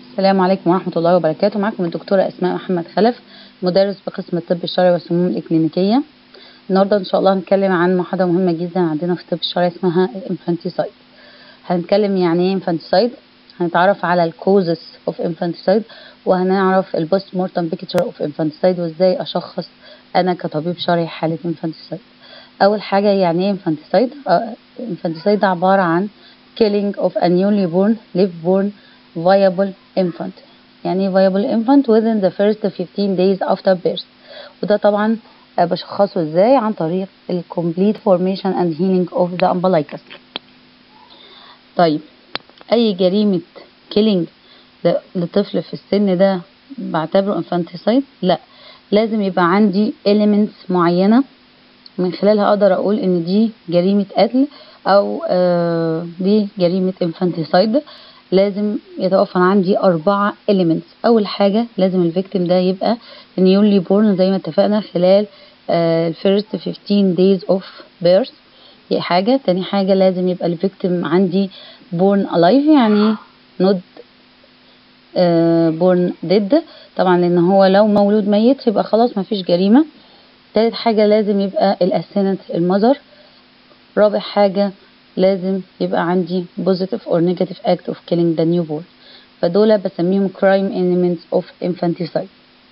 السلام عليكم ورحمة الله وبركاته معكم الدكتورة أسماء محمد خلف مدرس بقسم الطب الشرعي والسموم الإكلينيكية النهاردة إن شاء الله هنتكلم عن محاضرة مهمة جدا عندنا في الطب الشرعي اسمها الانفانتيسايد هنتكلم يعني ايه انفانتيسايد هنتعرف على الكوزز اوف انفانتيسايد وهنعرف البوست مورتم بيكتشر اوف انفانتيسايد وازاي اشخص انا كطبيب شرعي حالة انفانتيسايد اول حاجة يعني ايه انفانتيسايد انفانتيسايد عبارة عن killing of a newly born live born viable infant يعني ايه viable infant within the first 15 days after birth وده طبعا بشخصه ازاي عن طريق ال complete formation and healing of the umbilicus طيب اي جريمة killing لطفل في السن ده بعتبره infanticide لا لازم يبقى عندي elements معينة من خلالها اقدر اقول ان دي جريمة قتل او آه دي جريمة infanticide لازم يتوفر عندي أربعة elements أول حاجة لازم الفيكتيم ده يبقى newly born زي ما اتفقنا خلال ال first 15 days of birth دي حاجة تاني حاجة لازم يبقى الفيكتيم عندي born alive يعني not born dead طبعا لأن هو لو مولود ميت يبقى خلاص مفيش جريمة تالت حاجة لازم يبقى الأسنت المذر رابع حاجة لازم يبقى عندي positive or negative act of killing the newborn فدول بسميهم crime elements of infanticide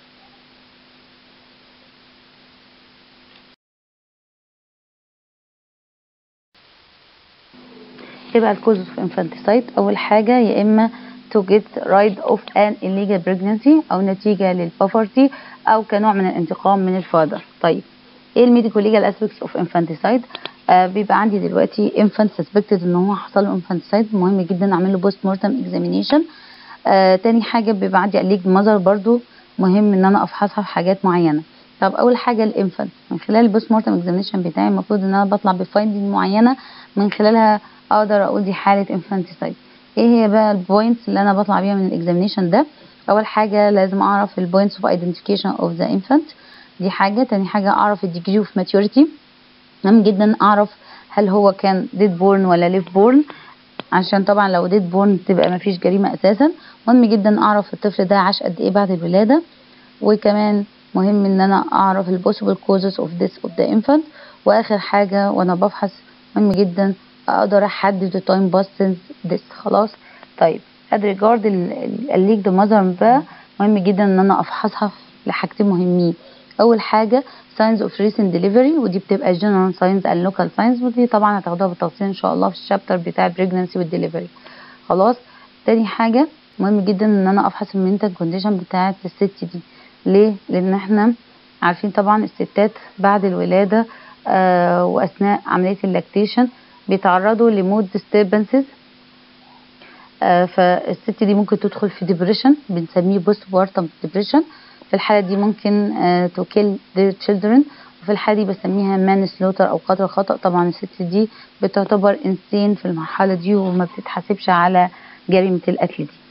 يبقى الكوز of infanticide أول حاجة يا إما to get rid of an illegal pregnancy أو نتيجة للبوفرتي أو كنوع من الانتقام من الفادر طيب ايه الميديكو ليجال aspects of infanticide آه بيبقى عندي دلوقتي infant suspected ان هو حصل له infanticide مهم جدا اعمل له بوست مورتم examination آه تاني حاجة بيبقى عندي alleged mother برضو مهم ان انا افحصها في حاجات معينة طب اول حاجة الانفانت من خلال البوست مورتم examination بتاعي المفروض ان انا بطلع بفايندنج معينة من خلالها اقدر اقول دي حالة infanticide ايه هي بقى البوينتس اللي انا بطلع بيها من الاكزامينيشن ده اول حاجة لازم اعرف البوينتس اوف ايدنتيفيكيشن اوف ذا انفانت دي حاجة تاني حاجة اعرف الديجري اوف ماتيوريتي مهم جدا اعرف هل هو كان ديد بورن ولا ليف بورن عشان طبعا لو ديد بورن تبقى مفيش جريمة اساسا مهم جدا اعرف الطفل ده عاش قد ايه بعد الولادة وكمان مهم ان انا اعرف ال possible causes of death of the infant واخر حاجة وانا بفحص مهم جدا اقدر احدد التايم باستنس death خلاص طيب as regard الليج ماذر بقى مهم جدا ان انا افحصها لحاجتين مهمين اول حاجه signs of recent delivery ودي بتبقى general signs and local signs ودي طبعا هتاخدوها بالتفصيل ان شاء الله في الشابتر بتاع pregnancy والدليفري خلاص تاني حاجه مهم جدا ان انا افحص المنتال كونديشن بتاعه الست دي ليه لان احنا عارفين طبعا الستات بعد الولاده آه واثناء عمليه اللاكتيشن بيتعرضوا لمود disturbances آه فالست دي ممكن تدخل في ديبريشن بنسميه بوست بارتم ديبريشن في الحالة دي ممكن تو كيل their children وفي الحالة دي بسميها مان سلوتر أو قتل خطأ طبعا الست دي بتعتبر انسين في المرحلة دي وما بتتحاسبش على جريمة القتل دي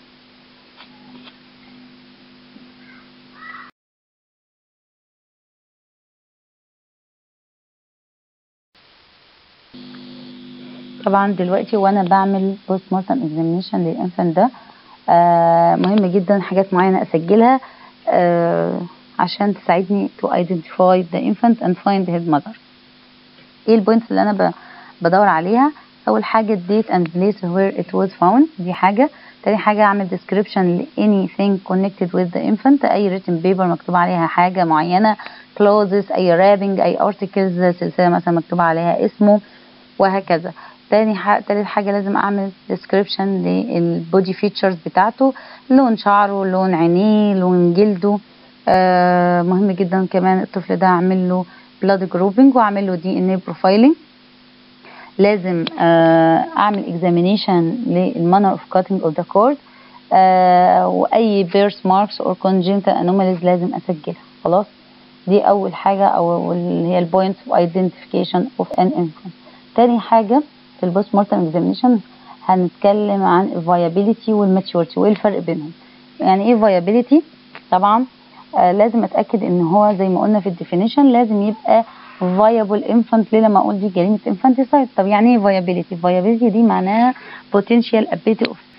طبعا دلوقتي وانا بعمل بوست مورتم اكزامينيشن للانفان ده آه مهم جدا حاجات معينة اسجلها آه عشان تساعدني to identify the infant and find his mother ايه البوينتس اللي انا بدور عليها اول حاجة date and place where it was found دي حاجة تاني حاجة اعمل description ل anything connected with the infant اي written paper مكتوب عليها حاجة معينة clothes اي wrapping اي articles سلسلة مثلا مكتوب عليها اسمه وهكذا تاني حاجة تالت حاجة لازم أعمل description للبودي فيتشرز بتاعته لون شعره لون عينيه لون جلده آه مهم جدا كمان الطفل ده أعمل له blood grouping وأعمل له دي ان بروفايلنج لازم آه أعمل examination للمانر of cutting of the cord آه وأي birth marks or congenital anomalies لازم أسجلها خلاص دي أول حاجة أو اللي هي البوينت of identification of an infant تاني حاجة في البوست مورتم اكزامينيشن هنتكلم عن الفايابيليتي والماتيوريتي وايه الفرق بينهم يعني ايه فايابيليتي طبعا آه لازم اتاكد ان هو زي ما قلنا في الديفينيشن لازم يبقى viable infant ليه لما اقول دي جريمه infanticide طب يعني ايه viability viability دي معناها potential ability of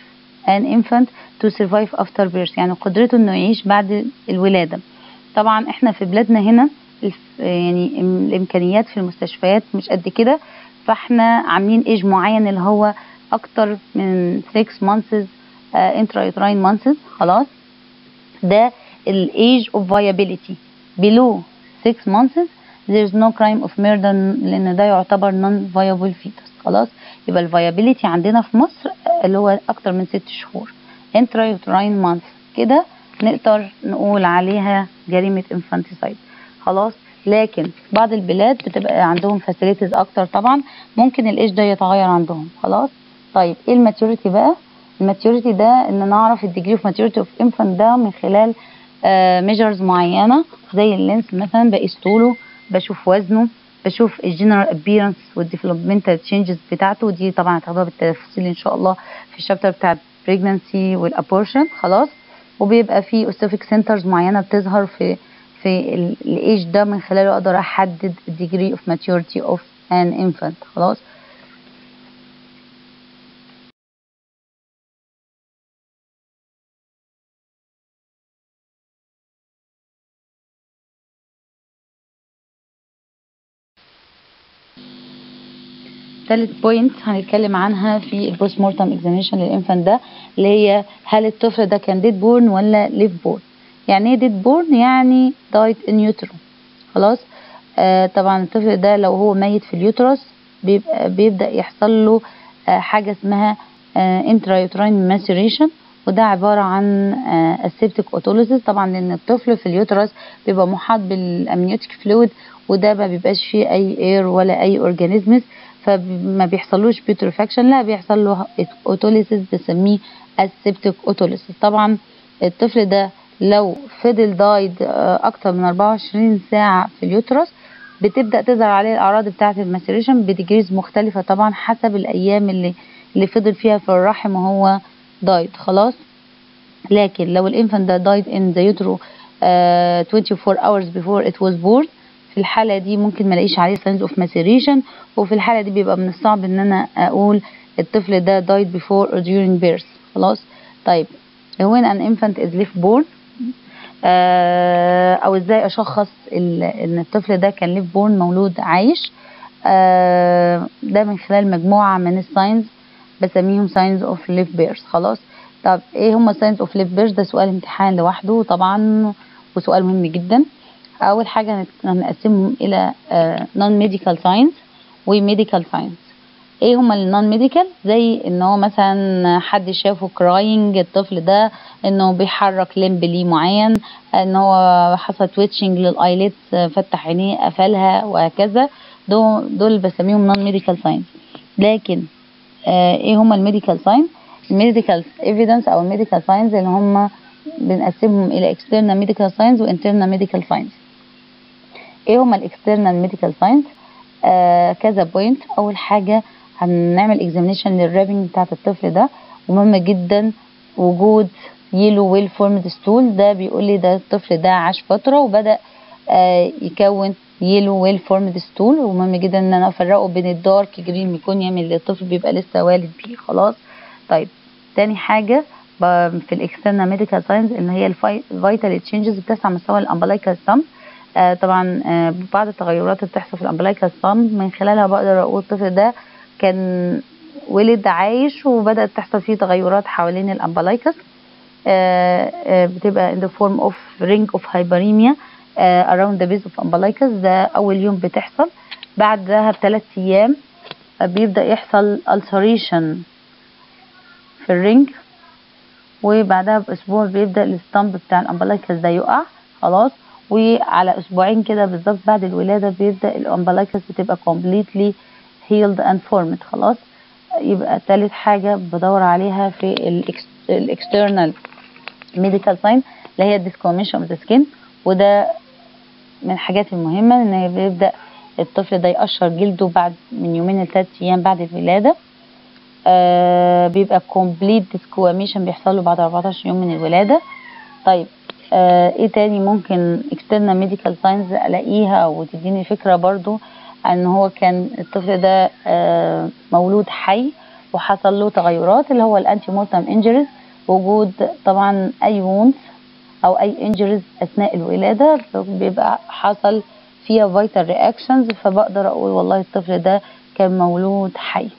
an infant to survive after birth يعني قدرته انه يعيش بعد الولادة طبعا احنا في بلادنا هنا الف- يعني الامكانيات في المستشفيات مش قد كده فاحنا عاملين ايج معين اللي هو اكتر من 6 months intrauterine months خلاص ده الايج اوف viability below 6 months there is no crime of murder لان ده يعتبر non viable fetus خلاص يبقى الفيابيليتي عندنا في مصر اللي هو اكتر من 6 شهور intrauterine months كده نقدر نقول عليها جريمة infanticide خلاص لكن بعض البلاد بتبقى عندهم فاسيليتيز اكتر طبعا ممكن الايج ده يتغير عندهم خلاص طيب ايه الماتيوريتي بقى الماتيوريتي ده ان نعرف الديجري اوف ماتيوريتي اوف انفانت ده من خلال ميجرز معينه زي اللينس مثلا بقيس طوله بشوف وزنه بشوف الجنرال ابييرنس والديفلوبمنتال تشينجز بتاعته ودي طبعا هتاخدوها بالتفصيل ان شاء الله في الشابتر بتاع البريجنانسي والابورشن خلاص وبيبقى في اوستيفيك سنترز معينه بتظهر في في الايج ده من خلاله اقدر احدد الديجري اوف ماتيوريتي اوف ان انفانت خلاص ثالث بوينت هنتكلم عنها في البوست مورتم اكزامينشن للانفانت ده اللي هي هل الطفل ده كان ديد بورن ولا ليف بورن يعني ايه ديد بورن يعني دايت ان يوترو خلاص آه طبعا الطفل ده لو هو ميت في اليوترس بيبقى بيبدا يحصل له آه حاجه اسمها انترايوتراين ماسيريشن وده عباره عن السيبتيك اوتوليسيس طبعا لان الطفل في اليوترس بيبقى محاط بالامنيوتيك فلويد وده ما بيبقاش فيه اي اير ولا اي اورجانيزمز فما بيحصلوش بيوتريفاكشن لا بيحصل له اوتوليسيس بنسميه السيبتيك اوتوليسيس طبعا الطفل ده لو فضل دايد اكتر من 24 ساعه في اليوترس بتبدا تظهر عليه الاعراض بتاعه الماسيريشن بديجريز مختلفه طبعا حسب الايام اللي اللي فضل فيها في الرحم وهو دايد خلاص لكن لو الانفant ده died in the utero uh, 24 hours before it was born في الحالة دي ممكن ما الاقيش عليه signs of maceration وفي الحالة دي بيبقى من الصعب ان انا اقول الطفل ده died before or during birth خلاص طيب when an infant is left born آه او ازاي اشخص ان الطفل ده كان ليف بورن مولود عايش آه ده من خلال مجموعة من الساينز بسميهم ساينز اوف ليف بيرث خلاص طب ايه هما ساينز اوف ليف بيرث ده سؤال امتحان لوحده طبعا وسؤال مهم جدا اول حاجه هنقسمهم الى نون ميديكال ساينس وميديكال ساينس ايه هما النون ميديكال زي ان هو مثلا حد شافه كراينج الطفل ده انه بيحرك لمب ليه معين ان هو حصل تويتشنج للايليتس فتح عينيه قفلها وهكذا دول دول بسميهم نون ميديكال ساينس لكن آه ايه هما الميديكال ساين الميديكال ايفيدنس او الميديكال ساينز اللي هما بنقسمهم الى external medical signs و internal medical signs ايه هما الاكسترنال ميديكال ساينس آه كذا بوينت اول حاجه هنعمل اكزامينيشن للرابنج بتاعت الطفل ده ومهم جدا وجود يلو ويل فورمد ستول ده بيقول لي ده الطفل ده عاش فتره وبدا آه يكون يلو ويل فورمد ستول ومهم جدا ان انا افرقه بين الدارك جرين ميكونيوم اللي الطفل بيبقى لسه والد بيه خلاص طيب تاني حاجه في الاكسترنال ميديكال ساينس ان هي الفيتال تشينجز بتسعى مستوى الامبلايكال سم آه طبعا آه بعض التغيرات اللي بتحصل في الامبلايكال سم من خلالها بقدر اقول الطفل ده كان ولد عايش وبدات تحصل فيه تغيرات حوالين الامبلايكس آه بتبقى in the form of ring of hyperemia around the base of umbilicus ده اول يوم بتحصل بعدها بثلاث ايام بيبدا يحصل ulceration في الرينج وبعدها باسبوع بيبدا الستامب بتاع الامبلايكس ده يقع خلاص وعلى اسبوعين كده بالظبط بعد الولاده بيبدا الامبلايكس بتبقى completely healed and formed خلاص يبقى تالت حاجه بدور عليها في الاكسترنال ميديكال ساين اللي هي الديسكوميشن اوف ذا سكين وده من الحاجات المهمه ان بيبدا الطفل ده يقشر جلده بعد من يومين لثلاث ايام بعد الولاده آه بيبقى كومبليت ديسكواميشن بيحصل له بعد 14 يوم من الولاده طيب آه ايه تاني ممكن اكسترنال ميديكال ساينز الاقيها وتديني فكره برضو ان هو كان الطفل ده آه مولود حي وحصل له تغيرات اللي هو الانتي مورتم انجريز وجود طبعا اي وونز او اي انجريز اثناء الولاده بيبقى حصل فيها فيتال رياكشنز فبقدر اقول والله الطفل ده كان مولود حي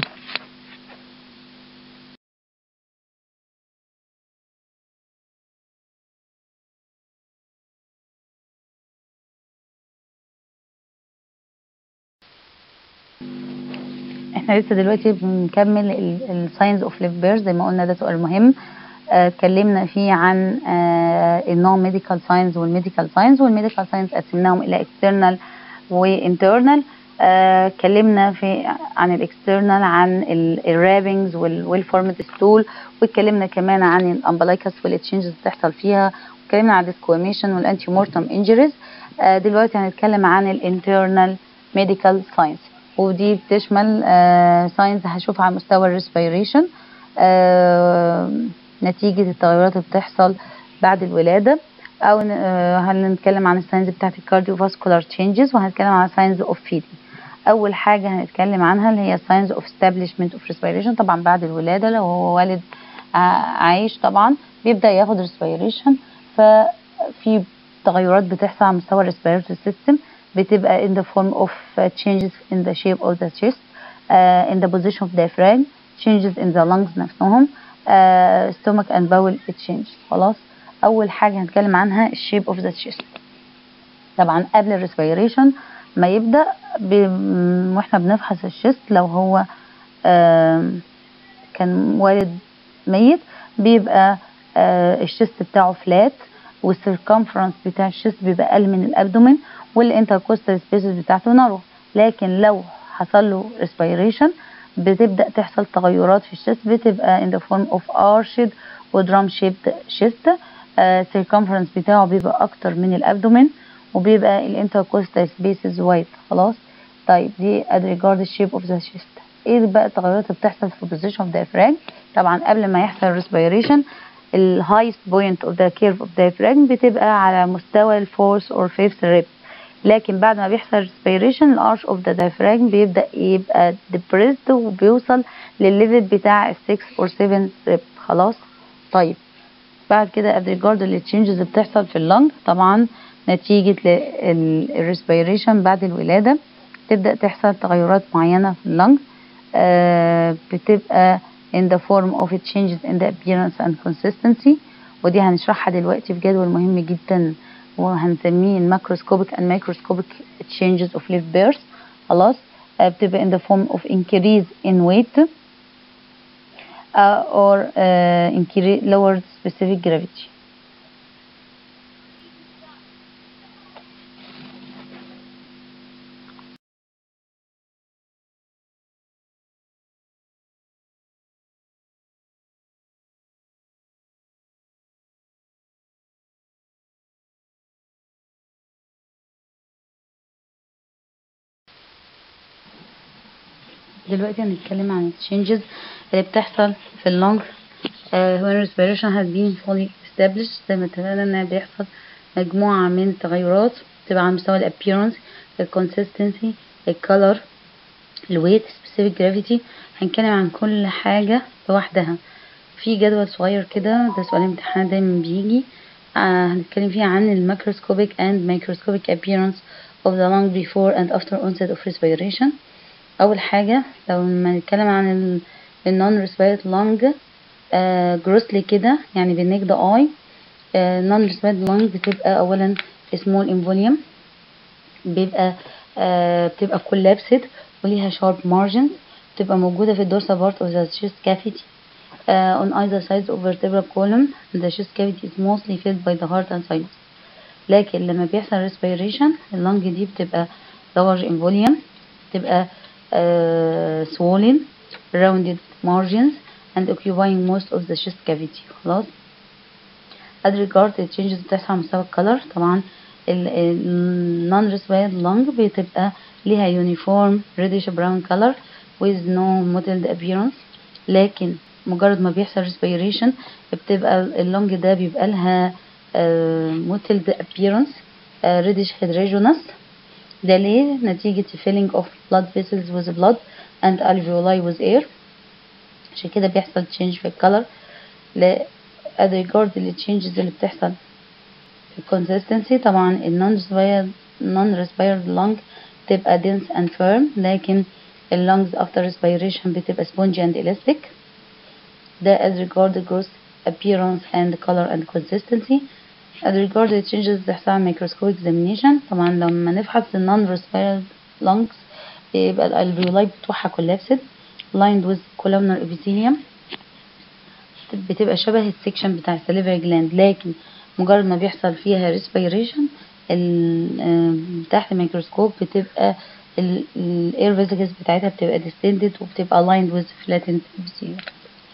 احنا لسه دلوقتي بنكمل الساينز اوف ليف بيرث زي ما قلنا ده سؤال مهم اتكلمنا فيه عن النون ميديكال ساينز والميديكال ساينز والميديكال ساينز قسمناهم الى اكسترنال وانترنال اتكلمنا في عن الاكسترنال عن الرابنجز والفورمت ستول واتكلمنا كمان عن الامبلايكس والتشينجز اللي بتحصل فيها واتكلمنا عن الديسكوميشن والانتي مورتم انجريز دلوقتي هنتكلم عن الانترنال ميديكال ساينس ودي بتشمل ساينس هشوفها على مستوى الريسبيريشن نتيجة التغيرات اللي بتحصل بعد الولادة أو هنتكلم عن الساينز بتاعت الكارديو فاسكولار تشينجز وهنتكلم عن ساينز اوف فيدنج أول حاجة هنتكلم عنها اللي هي ساينز اوف establishment اوف respiration طبعا بعد الولادة لو هو والد عايش طبعا بيبدأ ياخد respiration ففي تغيرات بتحصل على مستوى الريسبيراتوري سيستم بتبقى in the form of uh, changes in the shape of the chest uh, in the position of diaphragm changes in the lungs نفسهم uh, stomach and bowel change خلاص أول حاجة هنتكلم عنها shape of the chest طبعا قبل الريسبيريشن ما يبدأ ب... واحنا بنفحص الشيست لو هو كان والد ميت بيبقى الشيست بتاعه فلات والسيركمفرنس بتاع الشيست بيبقى أقل من الأبدومين والانتركوستال سبيسز بتاعته نارو لكن لو حصل له respiration بتبدأ تحصل تغيرات في الشيست بتبقى in the form of arched ودرام shaped chest uh, circumference بتاعه بيبقى أكتر من الأبدومين وبيبقى الانتركوستال سبيسز وايد خلاص طيب دي as regard the shape of the chest ايه بقى التغيرات اللي بتحصل في position of diaphragm طبعا قبل ما يحصل respiration الهايست بوينت اوف ذا كيرف اوف diaphragm بتبقى على مستوى الفورث اور فيفث ريب لكن بعد ما بيحصل respiration الارش اوف ذا diaphragm بيبدا يبقى depressed وبيوصل للليفل بتاع ال 6 اور 7 ريب خلاص طيب بعد كده as regard للتشينجز اللي بتحصل في اللنج طبعا نتيجة الريسبيريشن بعد الولادة تبدأ تحصل تغيرات معينة في اللنج آه بتبقى in the form of changes in the appearance and consistency ودي هنشرحها دلوقتي في جدول مهم جدا وهنسميه الماكروسكوبيك and microscopic changes of live birth خلاص آه بتبقى in the form of increase in weight uh, or uh, increase lower specific gravity دلوقتي هنتكلم عن التشينجز اللي بتحصل في اللونج uh, when respiration has been fully established زي ما اتفقنا ان بيحصل مجموعة من التغيرات بتبقى على مستوى الابيرنس الكونسيستنسي الكالر الويت specific gravity هنتكلم عن كل حاجة لوحدها في جدول صغير كده ده سؤال امتحان دايما بيجي آه هنتكلم فيه عن الماكروسكوبيك and microscopic appearance of the lung before and after onset of respiration اول حاجه لو ما نتكلم عن النون ريسبيرت لونج جروسلي كده يعني بالنيك ذا اي نون ريسبيرت لونج بتبقى اولا سمول انفوليوم بيبقى آه بتبقى كولابسد وليها شارب مارجنز بتبقى موجوده في الدورسال بارت اوف ذا chest cavity uh, on either sides of vertebral column the chest cavity is mostly filled by the heart and sinus لكن لما بيحصل respiration اللنج دي بتبقى large in volume بتبقى uh, swollen rounded margins and occupying most of the chest cavity خلاص as regard the changes بتحصل على مستوى الكلر طبعا ال non respired lung بتبقى ليها uniform reddish brown color with no mottled appearance لكن مجرد ما بيحصل respiration بتبقى اللونج ده بيبقى لها uh, mottled appearance uh, reddish heterogeneous ده ليه نتيجة filling of blood vessels with blood and alveoli with air عشان كده بيحصل change في الكالر ل as regard للتشينجز اللي بتحصل في الكونسستنسي طبعا النون respired non respired lung بتبقى dense and firm لكن ال lungs after respiration بتبقى spongy and elastic ده as regard the growth appearance and color and consistency as regard the changes اللي بتحصل على microscopic examination طبعا لما نفحص ال non respired lungs بيبقى الالفيولاي بتوعها collapsed lined with columnar epithelium بتبقى شبه السكشن بتاع السليفري جلاند لكن مجرد ما بيحصل فيها respiration تحت الميكروسكوب بتبقى الاير فيزيكس بتاعتها بتبقى distended وبتبقى lined with flattened epithelium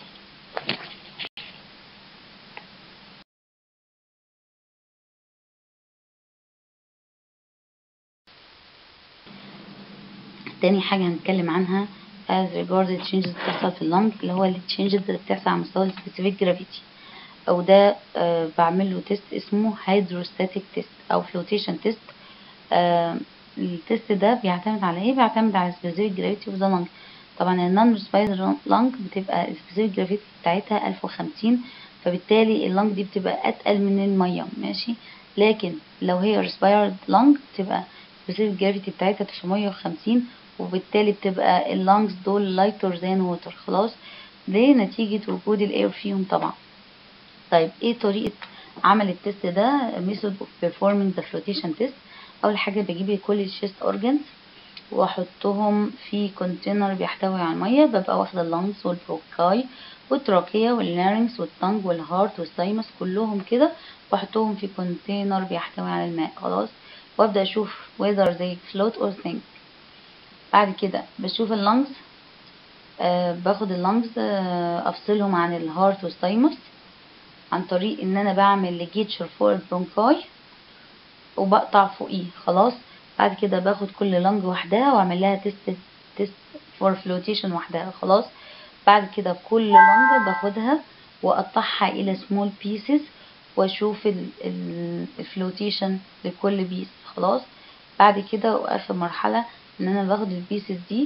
تاني حاجة هنتكلم عنها as regards the changes اللي بتحصل في اللنج اللي هو ال changes اللي بتحصل على مستوى specific gravity أو ده آه بعمل له تيست اسمه hydrostatic test أو flotation test آه التيست ده بيعتمد على ايه؟ بيعتمد على specific gravity of the lung طبعا ال non respired lung بتبقى specific gravity بتاعتها 1050 فبالتالي اللنج دي بتبقى أتقل من المية ماشي لكن لو هي respired lung بتبقى specific gravity بتاعتها 950 وبالتالي بتبقى اللانجز دول لايتر ذان ووتر خلاص ليه نتيجة وجود الاير فيهم طبعا طيب ايه طريقة عمل التست ده method of performing the flotation test اول حاجة بجيب كل الشيست اورجانز واحطهم في كونتينر بيحتوي على المية ببقى واخدة اللانجز والبروكاي والتراكية واللارynx والتنج والهارت والثايمس كلهم كده واحطهم في كونتينر بيحتوي على الماء خلاص وابدا اشوف whether they float or sink بعد كده بشوف اللنجز آه باخد اللنجز آه افصلهم عن الهارت والثايمس عن طريق ان انا بعمل ليجيتشر فوق البرونكاي وبقطع فوقيه خلاص بعد كده باخد كل لنج وحدها واعمل لها تيست تيست فور فلوتيشن وحدها خلاص بعد كده كل لنج باخدها واقطعها الى سمول بيسز واشوف الفلوتيشن لكل بيس خلاص بعد كده واخر مرحله ان انا باخد البيسز دي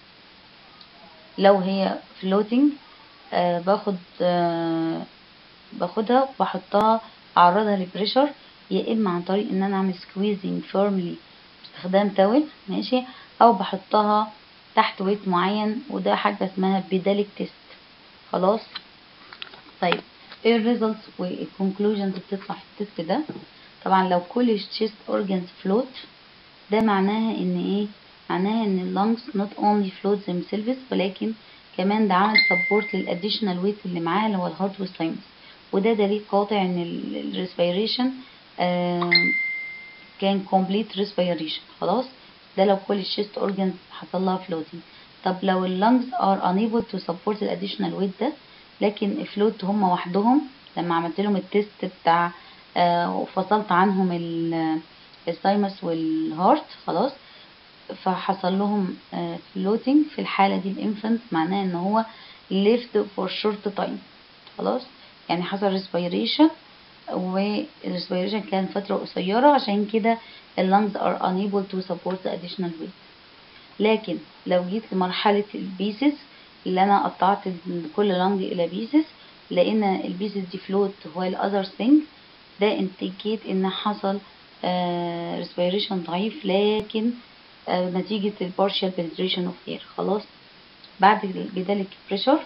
لو هي فلوتنج آه باخد آه باخدها وبحطها اعرضها لبريشر يا اما عن طريق ان انا اعمل سكويزنج فيرملي باستخدام تاول ماشي او بحطها تحت ويت معين وده حاجه اسمها بيداليك تيست خلاص طيب ايه الريزلتس والكونكلوجنز بتطلع في التست ده طبعا لو كل الشيست اورجانز فلوت ده معناها ان ايه معناها ان اللنجز not only float themselves ولكن كمان ده عمل سبورت للاديشنال ويت اللي معاه اللي هو الهارت والثايمس وده دليل قاطع ان الريسبيريشن آه كان كومبليت ريسبيريشن خلاص ده لو كل الشيست اورجانز حصل لها فلوتنج طب لو اللنجز ار unable to support الاديشنال ويت ده لكن فلوت هم وحدهم لما عملت لهم التيست بتاع آه وفصلت عنهم الثايمس والهارت خلاص فحصل لهم فلوتنج في الحالة دي الانفنت معناه ان هو lived for short time خلاص يعني حصل respiration والريسبيريشن كان فترة قصيرة عشان كده اللنجز are unable to support the additional weight لكن لو جيت لمرحلة البيسز اللي انا قطعت كل لنج الى بيسز لقينا البيسز دي فلوت while others sink ده indicate ان حصل ريسبيريشن ضعيف لكن آه نتيجة البارشال penetration of air خلاص بعد البيداليك بريشر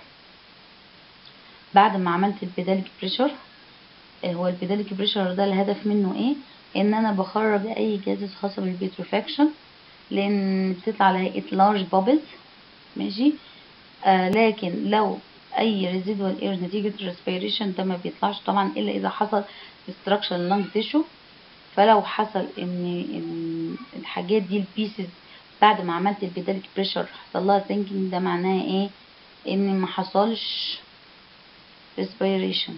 بعد ما عملت البيداليك بريشر آه هو البيداليك بريشر ده الهدف منه ايه ان انا بخرج اي جازز خاصة بالبيتروفاكشن لان بتطلع على هيئة لارج بابلز ماشي آه لكن لو اي ريزيدوال اير نتيجة الريسبيريشن ده ما بيطلعش طبعا الا اذا حصل destruction lung tissue فلو حصل ان الحاجات دي البيسز بعد ما عملت البيداليك بريشر حصل لها سينكينج ده معناه ايه ان ما حصلش respiration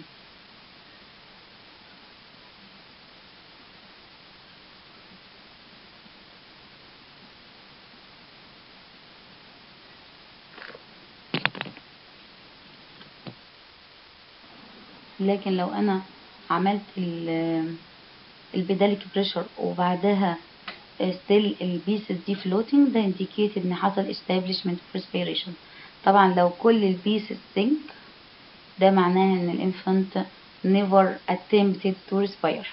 لكن لو انا عملت البيداليك بريشر وبعدها ستيل البيسز دي فلوتنج ده indicate ان حصل establishment of respiration طبعا لو كل البيسز سينك ده معناه ان الانفانت never attempted to respire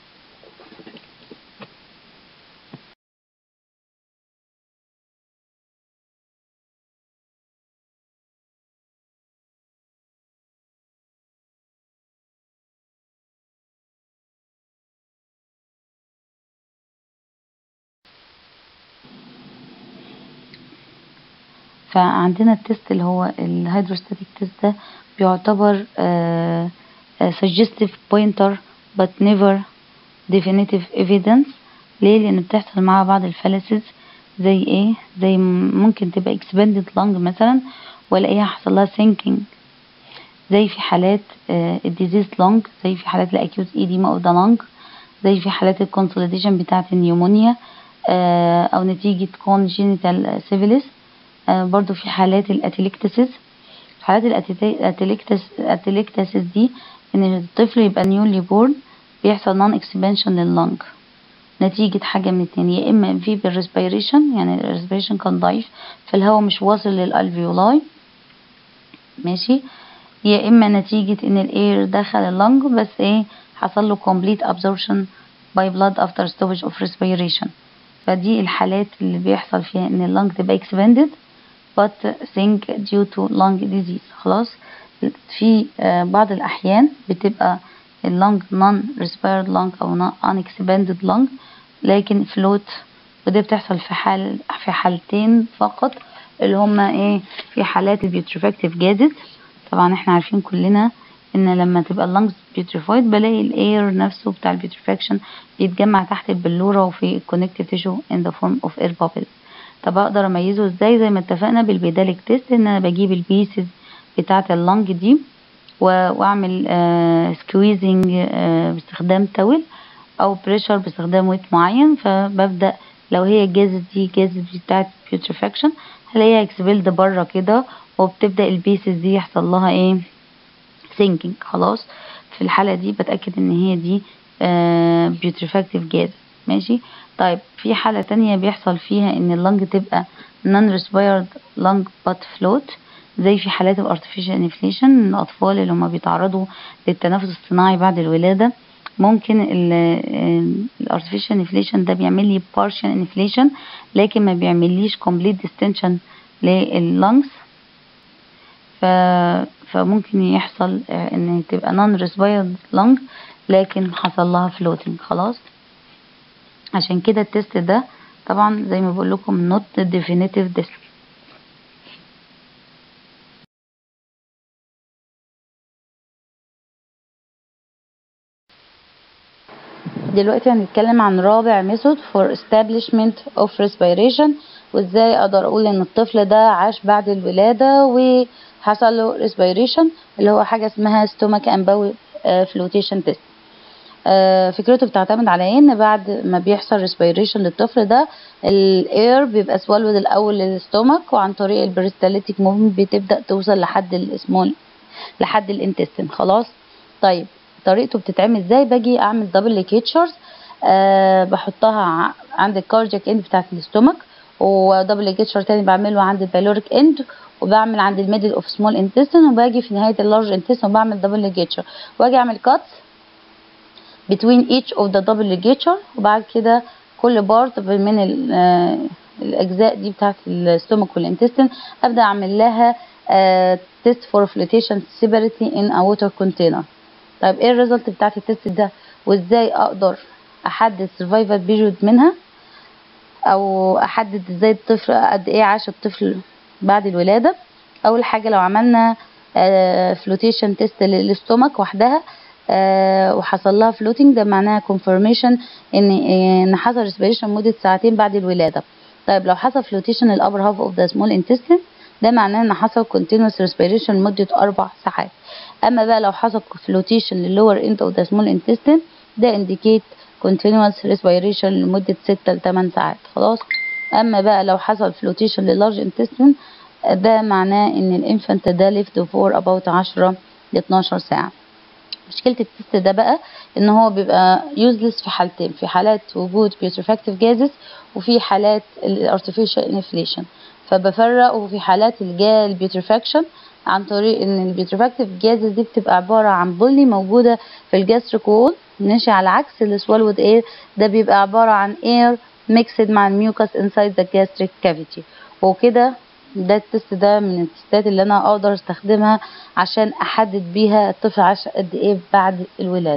فعندنا التست اللي هو الهيدروستاتيك تيست ده بيعتبر آه آه suggestive pointer but never definitive evidence ليه لان بتحصل معاها بعض الفلسز زي ايه زي ممكن تبقى expanded lung مثلا والاقيها حصل لها sinking زي في حالات آه الديزيز لونج زي في حالات الاكيوت ايديما اوف ذا لونج زي في حالات الكونسوليديشن بتاعه النيومونيا آه او نتيجه كونجينيتال سيفيليس آه برضو في حالات الاتيليكتسيس في حالات الاتيليكتسيس دي ان الطفل يبقى نيولي بورن بيحصل نون اكسبانشن لللنج نتيجة حاجة من اتنين يا اما في بالريسبيريشن يعني الريسبيريشن كان ضعيف فالهواء مش واصل للالفيولاي ماشي يا اما نتيجة ان الاير دخل اللنج بس ايه حصل له complete absorption by blood after stoppage of respiration فدي الحالات اللي بيحصل فيها ان اللنج تبقى expanded but sink due to lung disease خلاص في بعض الأحيان بتبقى اللنج non respired lung أو unexpanded lung لكن float وده بتحصل في حال في حالتين فقط اللي هما ايه في حالات البيوتريفاكتيف جازز طبعا احنا عارفين كلنا ان لما تبقى اللنجز بيوتريفايد بلاقي الاير نفسه بتاع البيوتريفاكشن بيتجمع تحت البلوره وفي الكونكتيف تيشو in the form of air bubbles طب اقدر اميزه ازاي زي ما اتفقنا بالبيداليك تيست ان انا بجيب البيسز بتاعه اللنج دي واعمل آه سكويزنج آه باستخدام تاول او بريشر باستخدام ويت معين فببدا لو هي الجاز دي جاز بتاعه بيوتريفاكشن هلاقيها اكسبيلد بره كده وبتبدا البيسز دي يحصل لها ايه سينكينج خلاص في الحاله دي بتاكد ان هي دي آه بيوتريفاكتيف جاز ماشي طيب في حالة تانية بيحصل فيها ان اللنج تبقى non respired lung but float زي في حالات ال artificial inflation الأطفال اللي هما بيتعرضوا للتنفس الصناعي بعد الولادة ممكن ال artificial inflation ده بيعمل لي partial inflation لكن ما بيعمليش complete distension لللنجز ف فممكن يحصل ان تبقى non respired lung لكن حصل لها floating خلاص عشان كده التست ده طبعا زي ما بقول لكم not definitive test دلوقتي هنتكلم عن رابع ميثود for establishment of respiration وازاي اقدر اقول ان الطفل ده عاش بعد الولادة وحصل له respiration اللي هو حاجة اسمها stomach and bowel flotation test آه فكرته بتعتمد على ايه ان بعد ما بيحصل ريسبيريشن للطفل ده الاير بيبقى سوالود الاول للستومك وعن طريق البريستاليتيك موفمنت بتبدا توصل لحد السمول لحد الانتستين خلاص طيب طريقته بتتعمل ازاي باجي اعمل دبل ليكيتشرز أه بحطها عند الكاردياك اند بتاعت الاستومك ودبل ليكيتشر تاني بعمله عند البالوريك اند وبعمل عند الميدل اوف سمول انتستين وباجي في نهايه اللارج انتستين وبعمل دبل ليكيتشر واجي اعمل كاتس between each of the double ligature وبعد كده كل بارت من الأجزاء دي بتاعت الستومك والانتستين أبدأ أعمل لها test for flotation separately in a water container طيب ايه الريزلت بتاعت التست ده وازاي اقدر احدد survival period منها او احدد ازاي الطفل قد ايه عاش الطفل بعد الولادة اول حاجة لو عملنا فلوتيشن تيست للاستومك وحدها آه وحصل لها فلوتنج ده معناها كونفirmation ان ان حصل ريسبيريشن مده ساعتين بعد الولاده طيب لو حصل فلوتيشن الابر هاف اوف ذا سمول انتستين ده معناه ان حصل continuous respiration مده اربع ساعات اما بقى لو حصل فلوتيشن للور اند اوف ذا سمول انتستين ده indicate continuous respiration لمده 6 ل 8 ساعات خلاص اما بقى لو حصل فلوتيشن للارج انتستين ده معناه ان الانفانت ده ليفت فور about 10 ل 12 ساعه مشكله التست ده بقى ان هو بيبقى يوزلس في حالتين في حالات وجود بيوتريفاكتيف جازز وفي حالات الارتفيشال انفليشن فبفرق وفي حالات اللي جايه البيوتريفاكشن عن طريق ان البيوتريفاكتيف جازز دي بتبقى عباره عن بولي موجوده في الجاستريك وول ماشي على عكس السوالود اير ده بيبقى عباره عن اير ميكسد مع الميوكس انسايد ذا gastric كافيتي وكده ده التست ده من التستات اللي انا اقدر استخدمها عشان احدد بيها الطفل عاش قد ايه بعد الولاده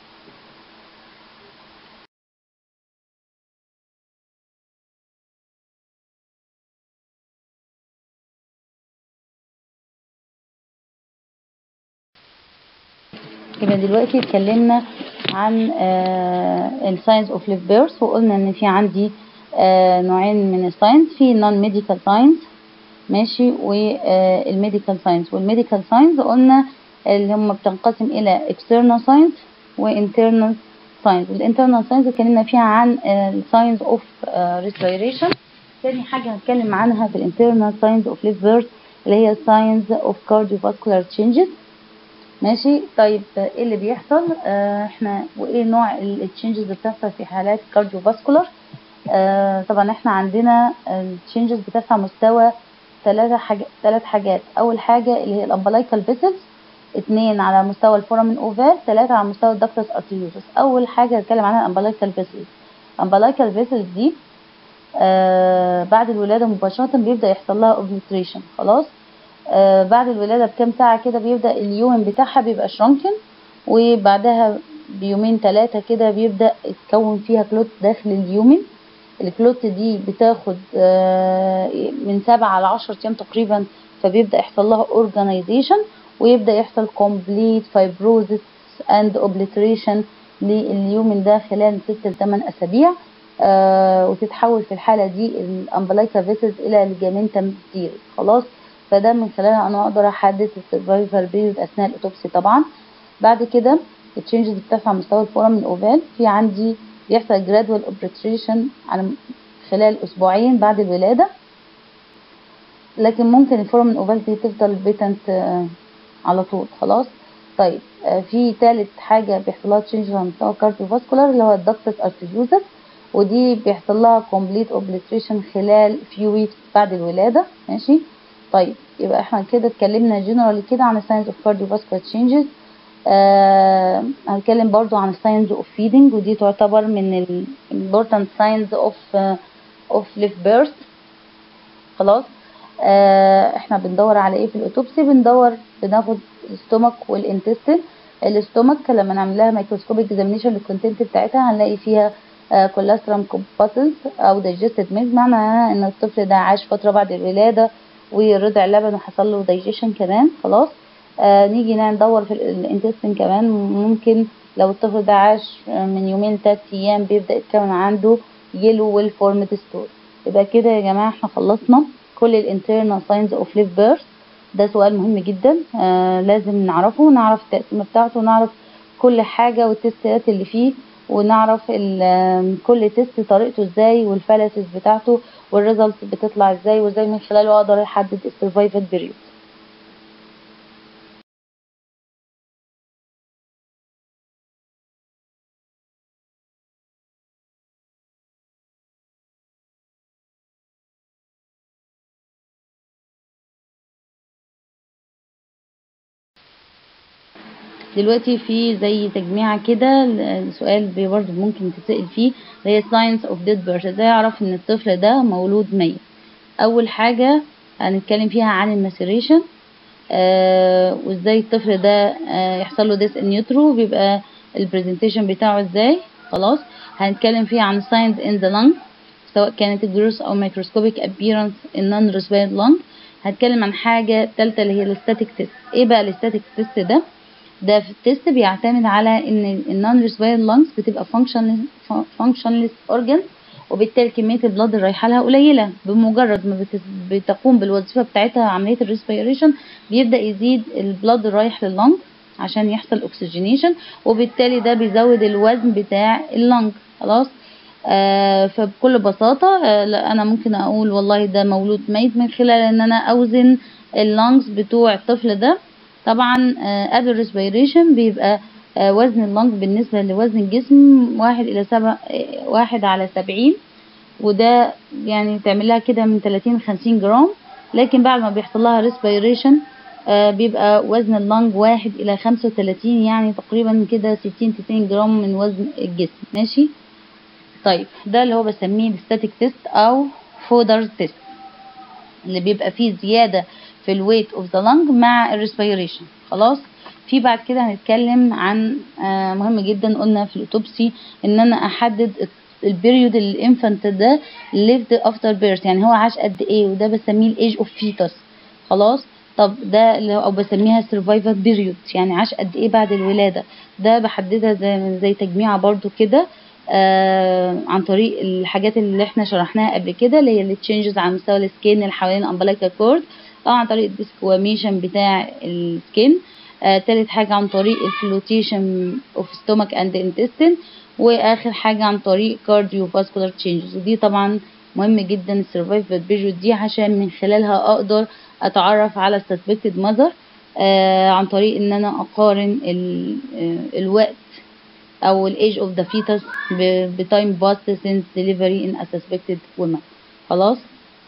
يبقى دلوقتي اتكلمنا عن الساينس اوف ليف بيرث وقلنا ان في عندي آه نوعين من الساينس في نون ميديكال ساينس ماشي والميديكال ساينس والميديكال ساينس قلنا اللي هم بتنقسم الى external ساينس وانترنال ساينس الانترنال ساينس اتكلمنا فيها عن الساينس اوف ريسبيريشن تاني حاجه هنتكلم عنها في الانترنال ساينس اوف ليف بيرث اللي هي ساينس اوف كارديوفاسكولار تشينجز ماشي طيب ايه اللي بيحصل آه احنا وايه نوع التشينجز اللي بتحصل في حالات كارديوفاسكولار آه طبعا احنا عندنا التشينجز بتسعى مستوى ثلاثة حاجات ثلاث حاجات اول حاجة اللي هي الامبلايكال فيسلز اثنين على مستوى الفورامين اوفال ثلاثة على مستوى الدكتس ارتيوزس اول حاجة هتكلم عنها الامبلايكال فيسلز الامبلايكال فيسلز دي آه بعد الولادة مباشرة بيبدأ يحصل لها اوبليتريشن خلاص آه بعد الولادة بكام ساعة كده بيبدأ اليوم بتاعها بيبقى شرانكن وبعدها بيومين ثلاثة كده بيبدأ يتكون فيها كلوت داخل اليومن الكلوت دي بتاخد آه من سبعة على عشر أيام تقريبا فبيبدأ يحصل لها organization ويبدأ يحصل complete fibrosis and obliteration لليومن ده خلال ست لثمان أسابيع آه وتتحول في الحالة دي الأمبلايكا فيسز إلى الجامنتم سيريس خلاص فده من خلالها انا اقدر احدد السرفايفل بيريود اثناء الاوتوبسي طبعا بعد كده التشينجز بترفع مستوى الفورم الاوفال في عندي بيحصل جرادوال اوبريتريشن على خلال اسبوعين بعد الولاده لكن ممكن الفورم الاوفال دي تفضل بيتنت على طول خلاص طيب في ثالث حاجه بيحصل لها تشينج على مستوى الكارديوفاسكولار اللي هو الدكتس ارتيوزس ودي بيحصل لها كومبليت اوبليتريشن خلال فيو ويكس بعد الولاده ماشي طيب يبقى احنا كده اتكلمنا جنرالي كده عن الساينس اوف كارديوفاسكولار تشينجز هنتكلم برضو عن الساينس اوف فيدنج ودي تعتبر من الامبورتنت ساينس اوف اوف ليف بيرث خلاص آه احنا بندور على ايه في الاوتوبسي بندور بناخد الاستومك والانتستين الاستومك لما نعمل لها مايكروسكوبيك اكزامينيشن للكونتنت بتاعتها هنلاقي فيها كولسترم كومباتلز او دايجستد ميز معناها ان الطفل ده عاش فتره بعد الولاده ورضع لبن وحصل له دايجيشن كمان خلاص آه نيجي ندور في الانتستين كمان ممكن لو الطفل ده عاش من يومين تلات ايام بيبدا يتكون عنده يلو ويل فورمد ستور يبقى كده يا جماعه احنا خلصنا كل الانترنال ساينز اوف ليف بيرث ده سؤال مهم جدا آه لازم نعرفه ونعرف التقسيمه بتاعته ونعرف كل حاجه والتستات اللي فيه ونعرف كل تيست طريقته ازاي والفالسز بتاعته والريزلتس بتطلع ازاي وازاي من خلاله اقدر احدد السرفايفل بيريود دلوقتي في زي تجميعة كده السؤال برضه ممكن تتسأل فيه اللي هي science of dead birth ازاي اعرف ان الطفل ده مولود ميت اول حاجة هنتكلم فيها عن الماسيريشن آه وازاي الطفل ده آه يحصل له ديس ان يوترو بيبقى البرزنتيشن بتاعه ازاي خلاص هنتكلم فيها عن signs in the lung سواء كانت جروس او ميكروسكوبيك appearance in non respirant lung هتكلم عن حاجة تالتة اللي هي الستاتيك تيست ايه بقى الستاتيك تيست ده ده في التست بيعتمد على ان النون ريسبيرد لانجز بتبقى فانكشنلس اورجان وبالتالي كميه البلاد اللي رايحه لها قليله بمجرد ما بتقوم بالوظيفه بتاعتها عمليه الريسبيريشن بيبدا يزيد البلاد الرايح لللنج عشان يحصل اكسجينيشن وبالتالي ده بيزود الوزن بتاع اللنج خلاص آه فبكل بساطة آه انا ممكن اقول والله ده مولود ميت من خلال ان انا اوزن اللنجز بتوع الطفل ده طبعا آه قبل الريسبيريشن بيبقى آه وزن اللنج بالنسبة لوزن الجسم واحد إلى سبع واحد على سبعين وده يعني تعمل لها كده من 30 ل 50 جرام لكن بعد ما بيحصل لها ريسبيريشن بيبقى وزن اللنج واحد إلى 35 يعني تقريبا كده 60 90 جرام من وزن الجسم ماشي طيب ده اللي هو بسميه الستاتيك تيست أو فودر تيست اللي بيبقى فيه زيادة في الويت اوف ذا لنج مع الريسبيريشن خلاص في بعد كده هنتكلم عن آه مهم جدا قلنا في الاوتوبسي ان انا احدد البيريود اللي الانفانت ده lived after birth يعني هو عاش قد ايه وده بسميه الايج اوف فيتس خلاص طب ده اللي هو او بسميها سرفايفل بيريود يعني عاش قد ايه بعد الولاده ده بحددها زي, زي تجميعه برضو كده آه عن طريق الحاجات اللي احنا شرحناها قبل كده اللي هي التشينجز على مستوى السكين اللي حوالين الامبلايكال كورد او عن طريق الديسكواميشن بتاع السكين آه تالت حاجة عن طريق الفلوتيشن اوف ستومك اند انتستين واخر حاجة عن طريق كارديو فاسكولار تشينجز ودي طبعا مهم جدا السرفايفل بيريود دي عشان من خلالها اقدر اتعرف على suspected mother آه عن طريق ان انا اقارن ال آه الوقت او الايج اوف ذا fetus بتايم باست since delivery in a suspected woman خلاص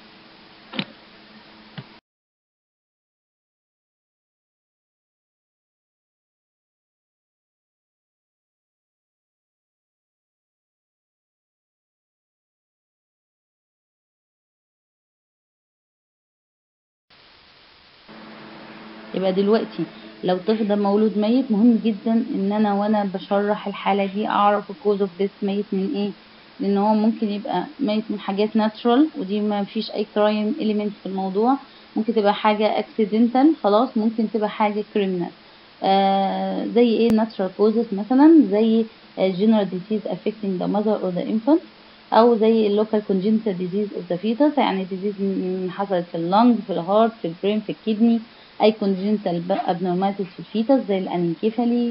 يبقى دلوقتي لو طفل ده مولود ميت مهم جدا ان انا وانا بشرح الحاله دي اعرف الكوز اوف ديث ميت من ايه لان هو ممكن يبقى ميت من حاجات ناتشرال ودي ما فيش اي كرايم اليمنت في الموضوع ممكن تبقى حاجه اكسيدنتال خلاص ممكن تبقى حاجه كريمنال آه زي ايه ناتشرال كوزز مثلا زي general disease affecting the mother or the infant او زي اللوكال congenital disease of the fetus يعني disease حصلت في اللنج في الهارت في البرين في الكدني اي congenital abnormalities في الفيتس زي الانكيفالي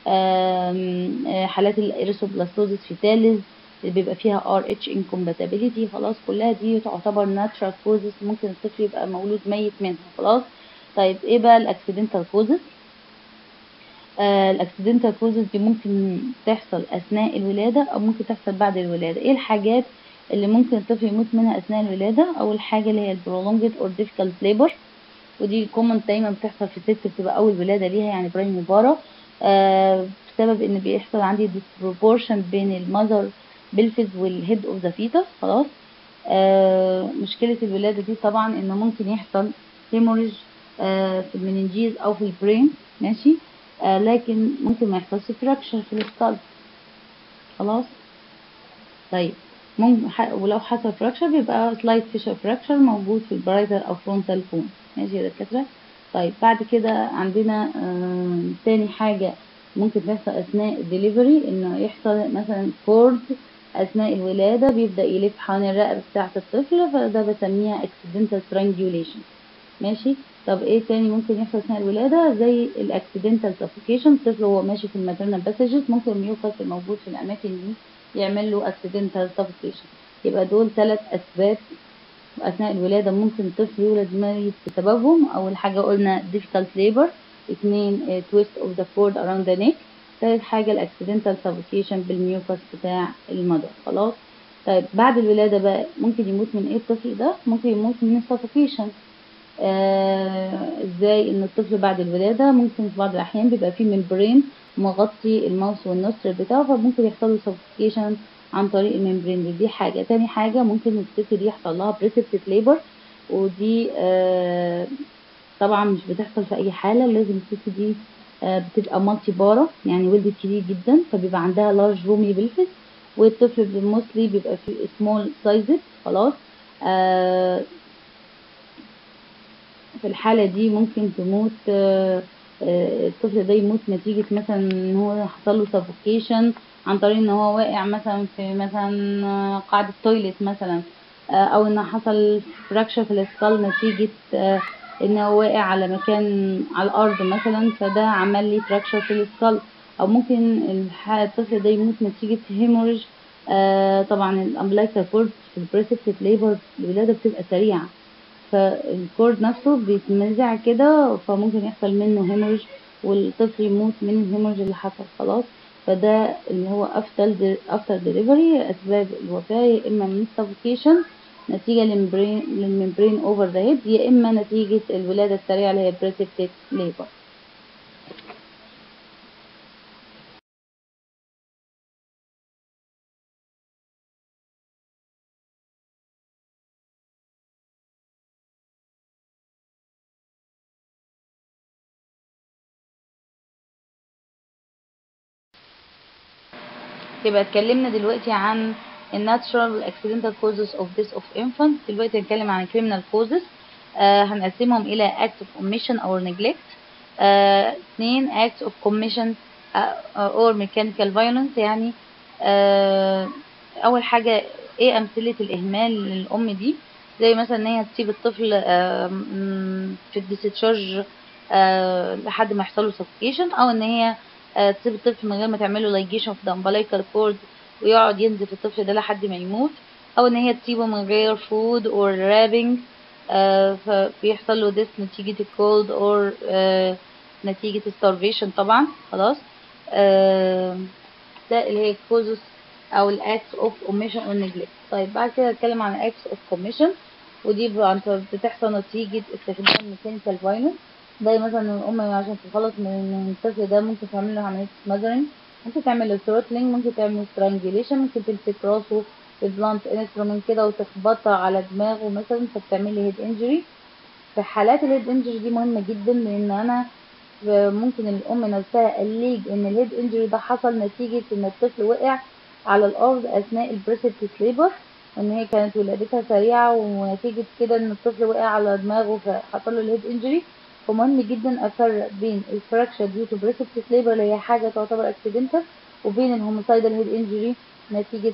حالات الاريثروبلاستوزيس فيتاليز اللي بيبقى فيها ار اتش incompatibility خلاص كلها دي تعتبر natural causes ممكن الطفل يبقى مولود ميت منها خلاص طيب ايه بقى الاكسيدنتال كوزز الاكسيدنتال كوزز دي ممكن تحصل اثناء الولاده او ممكن تحصل بعد الولاده ايه الحاجات اللي ممكن الطفل يموت منها اثناء الولاده اول حاجه اللي هي البرولونجد اور difficult labor ودي كومن دايما بتحصل في الست بتبقى اول ولاده ليها يعني برايم مبارة آه بسبب ان بيحصل عندي disproportion بين المذر بلفز والهيد اوف ذا فيتس خلاص آه مشكله الولاده دي طبعا ان ممكن يحصل هيموريج آه في المننجيز او في البرين ماشي آه لكن ممكن ما يحصلش فراكشر في السكال خلاص طيب ممكن ولو حصل فراكشر بيبقى سلايد فيشر فراكشر موجود في البرايتر او فرونتال بون ماشي يا دكاتره طيب بعد كده عندنا آه تاني حاجه ممكن تحصل اثناء الدليفري انه يحصل مثلا كورد اثناء الولاده بيبدا يلف حوالين الرقبه بتاعه الطفل فده بسميها accidental strangulation ماشي طب ايه تاني ممكن يحصل اثناء الولاده زي الاكسيدنتال سفوكيشن الطفل وهو ماشي في الماترنال باسجز ممكن الميوكس الموجود في الاماكن دي يعمل له اكسيدنتال سفوكيشن يبقى دول ثلاث اسباب اثناء الولاده ممكن الطفل يولد ميت بسببهم اول حاجه قلنا difficult labor اثنين twist of the cord around the neck ثالث حاجه الاكسيدنتال سفوكيشن بالميوكس بتاع المدر خلاص طيب بعد الولاده بقى ممكن يموت من ايه الطفل ده ممكن يموت من السفوكيشن آه ازاي ان الطفل بعد الولاده ممكن في بعض الاحيان بيبقى فيه ممبرين مغطي الماوس والنوستر بتاعه فممكن يحصل له سفوكيشن عن طريق الممبرين دي حاجه تاني حاجه ممكن الست دي يحصل لها بريسبتد ليبر ودي آه طبعا مش بتحصل في اي حاله لازم الست دي آه بتبقى مالتي بارا يعني ولدت كتير جدا فبيبقى عندها لارج رومي بلفس والطفل موستلي بيبقى فيه سمول سايزز خلاص آه في الحالة دي ممكن تموت الطفل ده يموت نتيجة مثلا ان هو حصل له سفوكيشن عن طريق ان هو واقع مثلا في مثلا قاعدة تويلت مثلا او ان حصل فراكشر في الاسكال نتيجة ان هو واقع على مكان على الارض مثلا فده عمل لي فراكشر في الاسكال او ممكن الطفل ده يموت نتيجة هيموريج طبعا الامبلايكال كورد في البريسبتد ليبر الولادة بتبقى سريعة فالكورد نفسه بيتنزع كده فممكن يحصل منه هيموريج والطفل يموت من الهيموريج اللي حصل خلاص فده اللي هو after after delivery أسباب الوفاة يا إما من suffocation نتيجة للممبرين للممبرين over the head يا إما نتيجة الولادة السريعة اللي هي precipitate labor يبقى اتكلمنا دلوقتي عن الناتشرال accidental causes of death of infant دلوقتي هنتكلم عن criminal causes آه هنقسمهم إلى act of omission or neglect آه اثنين act of commission آه or mechanical violence يعني آه أول حاجة إيه أمثلة الإهمال للأم دي زي مثلا إن هي تسيب الطفل آه في الديسشارج آه لحد ما يحصل له suffocation أو إن هي آه تسيب الطفل من غير ما تعمل له ligation of the umbilical cord ويقعد ينزف الطفل ده لحد ما يموت او ان هي تسيبه من غير فود اور رابنج فبيحصل له ديس نتيجة الكولد اور نتيجة starvation طبعا خلاص آه ده اللي هي causes او الاكت اوف omission or neglect طيب بعد كده هتكلم عن الاكت اوف commission ودي بتحصل نتيجة استخدام mechanical violence زي مثلا الام عشان تتخلص من الطفل ده ممكن تعمل له عملية smothering ممكن تعمل له ثروتلينج ممكن تعمل strangulation ممكن تمسك راسه ببلانت انسترومنت كده وتخبطها على دماغه مثلا فبتعمل لي هيد انجري في حالات الهيد انجري دي مهمة جدا لان انا ممكن الام نفسها الليج ان الهيد انجري ده حصل نتيجة ان الطفل وقع على الارض اثناء البريسبتس ليبر وان هي كانت ولادتها سريعة ونتيجة كده ان الطفل وقع على دماغه فحصل له الهيد انجري فمهم جدا افرق بين الفراكشر ديو تو بريسبتس ليبر اللي هي حاجة تعتبر اكسيدنتال وبين الهوميسايدال هيد انجري نتيجة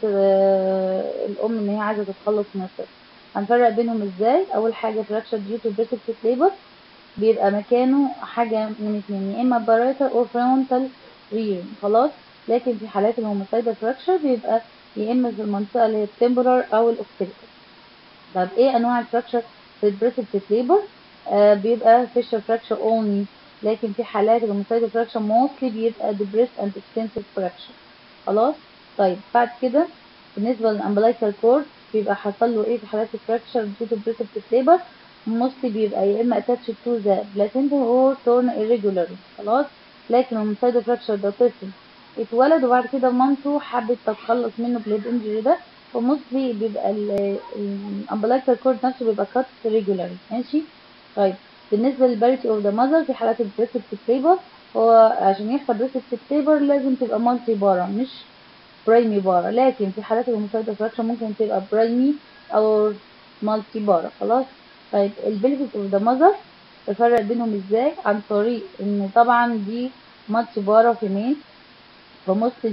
الأم إن هي عايزة تتخلص من الطفل هنفرق بينهم ازاي أول حاجة فراكشر ديو تو بريسبتس ليبر بيبقى مكانه حاجة من اتنين يا إما بارايتال أو فرونتال رير خلاص لكن في حالات الهوميسايدال فراكشر بيبقى يا إما في المنطقة اللي هي التمبرال أو الأوكسيليكال طب إيه أنواع الفراكشر في البريسبتس ليبر آه بيبقى فيشر فراكشر اونلي لكن في حالات الهوميسايدال فراكشر موستلي بيبقى ديبريس اند اكستنسيف فراكشر خلاص طيب بعد كده بالنسبة للأمبلايكال كورد بيبقى حصل له ايه في حالات الفراكشر due to precipitate labor mostly بيبقى يا اما attached to the placenta or torn irregularly خلاص لكن المسايد فراكشر ده طفل اتولد وبعد كده مامته حبت تتخلص منه بليد انجري ده فموستلي بيبقى الامبلايكال كورد نفسه بيبقى كات irregularly ماشي طيب بالنسبة للباريتي اوف ذا ماذر في حالات البريسبتيك ليبر هو عشان يحصل بريسبتيك ليبر لازم تبقى مالتي بارا مش برايمي بارا لكن في حالات المسايدة فراكشن ممكن تبقى برايمي او مالتي بارا خلاص طيب البلفيك اوف ذا ماذر بفرق بينهم ازاي عن طريق ان طبعا دي مالتي بارا في مين فموست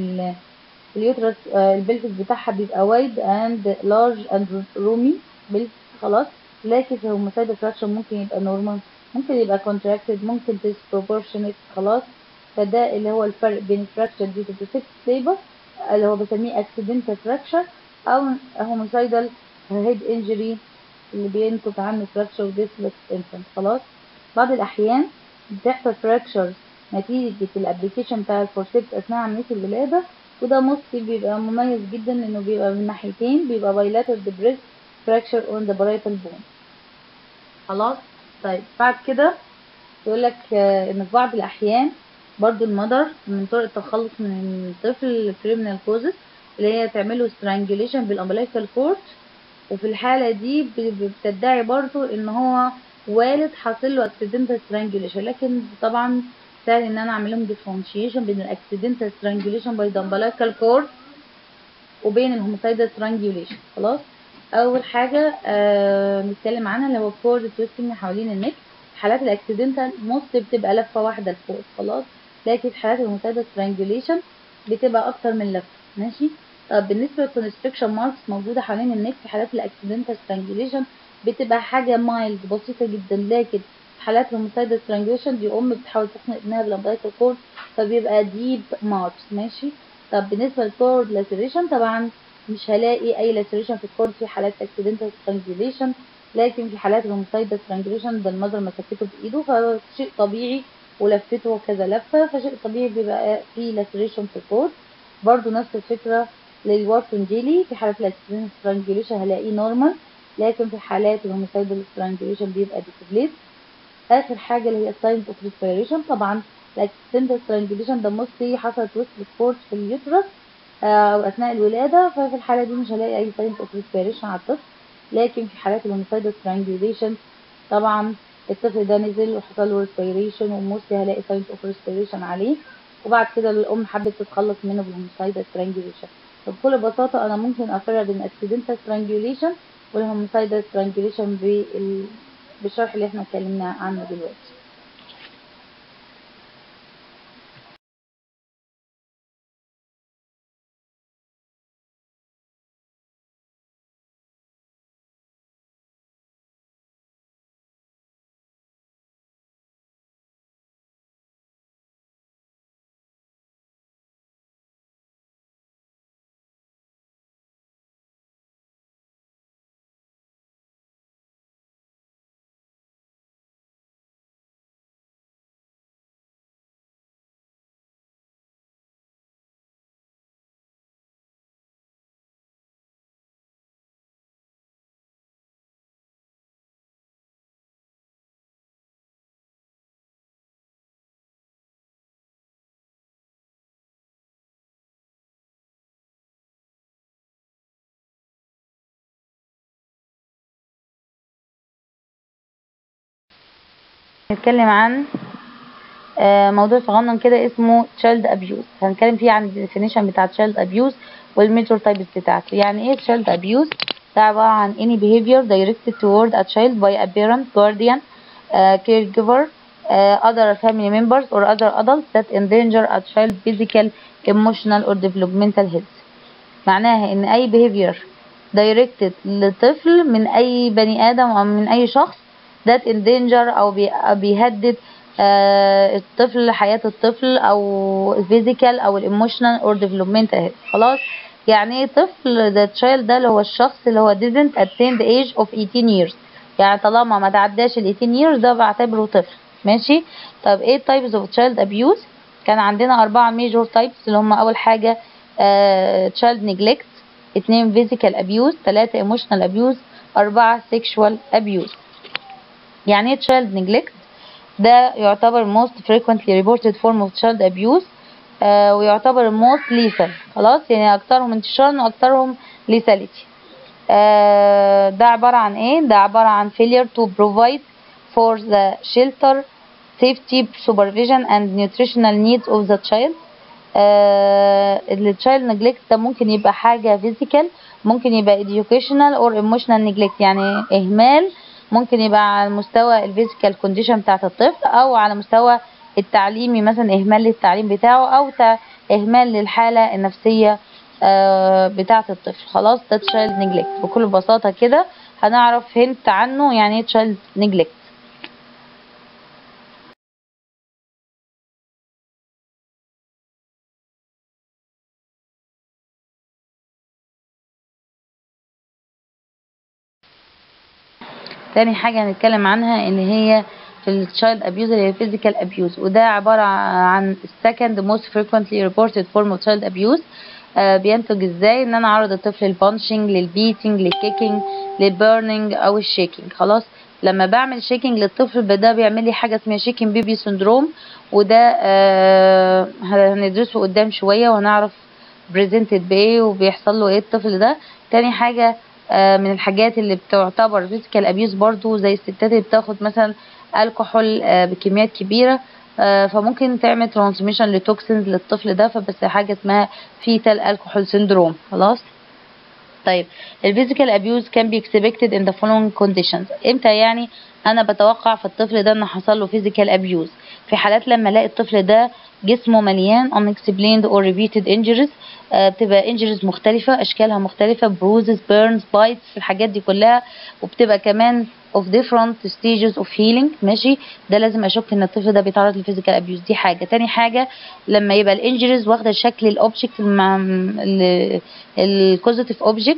اليوترس البلفيك بتاعها بيبقى وايد اند لارج اند رومي بلفيك خلاص لكن في المسايدة فراكشن ممكن يبقى نورمال ممكن يبقى contracted ممكن disproportionate خلاص فده اللي هو الفرق بين fracture due to precipitate labor اللي هو بسميه accidental fracture أو homicidal head injury اللي بينتج عنه fracture و displaced infant خلاص بعض الأحيان بتحصل fractures نتيجة الابليكيشن بتاع الفورسيبس أثناء عملية الولادة وده مصري بيبقى مميز جدا لأنه بيبقى من ناحيتين بيبقى bilateral debris fracture on the parietal bone خلاص طيب بعد كده يقول لك ان في بعض الاحيان برضو المدر من طرق التخلص من الطفل criminal causes اللي هي تعمله strangulation بالامبليكال كورد وفي الحالة دي بتدعي برضو ان هو والد حاصل له accidental strangulation لكن طبعا سهل ان انا اعمل لهم differentiation بين الاكسيدنتال strangulation by the umbilical cord وبين الهوميسايدال strangulation خلاص اول حاجه آه نتكلم عنها اللي هو الكورد تويستنج حوالين النك حالات الاكسيدنتال موست بتبقى لفه واحده لفوق خلاص لكن في حالات المساعده سترانجوليشن بتبقى اكتر من لفه ماشي طب بالنسبه للكونستريكشن ماركس موجوده حوالين النك في حالات الاكسيدنتال سترانجوليشن بتبقى حاجه مايلد بسيطه جدا لكن في حالات المساعده سترانجوليشن دي ام بتحاول تخنق ابنها بالامبلايكال كورد فبيبقى ديب ماركس ماشي طب بالنسبه للكورد لاسيريشن طبعا مش هلاقي اي لاسيريشن في الكورد في حالات اكسيدنتال سترانجوليشن لكن في حالات الهوميسايد سترانجوليشن ده المذر مسكته بايده فشيء طبيعي ولفته كذا لفه فشيء طبيعي بيبقى فيه لاتريشن في الكود برضو نفس الفكره للوارفن جيلي في حالات الاكسيدنت سترانجوليشن هلاقيه نورمال لكن في حالات الهوميسايدال سترانجوليشن بيبقى ديسبليت اخر حاجه اللي هي الساينز اوف ريسبيريشن طبعا الاكسيدنت سترانجوليشن ده موستلي حصلت وسط سبورت في اليوترس او اثناء الولاده ففي الحاله دي مش هلاقي اي ساينز اوف ريسبيريشن على الطفل لكن في حالات الهوميسايدال سترانجوليشن طبعا الطفل ده نزل وحصل له ريسبيريشن وموستلي هلاقي ساينز اوف ريسبيريشن عليه وبعد كده الام حبت تتخلص منه بالهوميسايدال سترانجوليشن فبكل بساطه انا ممكن افرق بين الاكسيدنتال سترانجوليشن والهوميسايدال سترانجوليشن بال... بالشرح اللي احنا اتكلمنا عنه دلوقتي هنتكلم عن آه، موضوع صغنن كده اسمه child abuse هنتكلم فيه عن الديفينيشن بتاع child abuse والميجور تايبس بتاعته يعني ايه child abuse ده عبارة عن any behavior directed toward a child by a parent guardian uh, caregiver uh, other family members or other adults that endanger a child physical emotional or developmental health معناها ان اي behavior directed لطفل من اي بني ادم او من اي شخص that endanger او بي- بيهدد آه، الطفل حياة الطفل او physical او emotional or developmental health خلاص يعني ايه طفل ده child ده اللي هو الشخص اللي هو didn't attain the age of 18 years يعني طالما ما تعداش ال 18 years ده بعتبره طفل ماشي طب ايه types of child abuse كان عندنا أربعة major types اللي هم أول حاجة آه child neglect اتنين physical abuse تلاتة emotional abuse أربعة sexual abuse يعني ايه child neglect ده يعتبر most frequently reported form of child abuse آه ويعتبر most lethal خلاص يعني أكثرهم انتشارا وأكثرهم lethality آه ده عبارة عن ايه ده عبارة عن failure to provide for the shelter safety supervision and nutritional needs of the child آه التشايلد نجلكت ده ممكن يبقى حاجة physical ممكن يبقى educational or emotional neglect يعني إهمال ممكن يبقى على مستوى الفيزيكال كونديشن بتاعت الطفل أو على مستوى التعليمي مثلا إهمال للتعليم بتاعه أو تا- إهمال للحالة النفسية آه بتاعت الطفل خلاص ده تشايلد نجلكت بكل بساطة كده هنعرف هنت عنه يعني ايه تشايلد نجلكت تاني حاجة هنتكلم عنها اللي هي في التشايلد abuse اللي هي physical abuse وده عبارة عن second most frequently reported form of child abuse آه بينتج ازاي ان انا اعرض الطفل للبانشنج للبيتنج للكيكينج للبيرنينج او الشيكينج خلاص لما بعمل شيكينج للطفل ده بيعمل لي حاجه اسمها شيكينج بيبي سندروم وده آه هندرسه قدام شويه وهنعرف بريزنتد بايه وبيحصل له ايه الطفل ده تاني حاجه آه من الحاجات اللي بتعتبر فيزيكال ابيوز برضو زي الستات اللي بتاخد مثلا الكحول آه بكميات كبيره آه فممكن تعمل ترانسميشن لتوكسينز للطفل ده فبس حاجه اسمها فيتال الكحول سيندروم خلاص طيب الفيزيكال ابيوز كان بي اكسبكتد ان ذا فولوينج كونديشنز امتى يعني انا بتوقع في الطفل ده ان حصل له فيزيكال ابيوز في حالات لما الاقي الطفل ده جسمه مليان unexplained or repeated injuries آه بتبقى injuries مختلفة أشكالها مختلفة bruises burns bites الحاجات دي كلها وبتبقى كمان of different stages of healing ماشي ده لازم أشك إن الطفل ده بيتعرض لفيزيكال أبيوز دي حاجة تاني حاجة لما يبقى الانجريز واخدة شكل الأوبجكت الكوزيتيف أوبجكت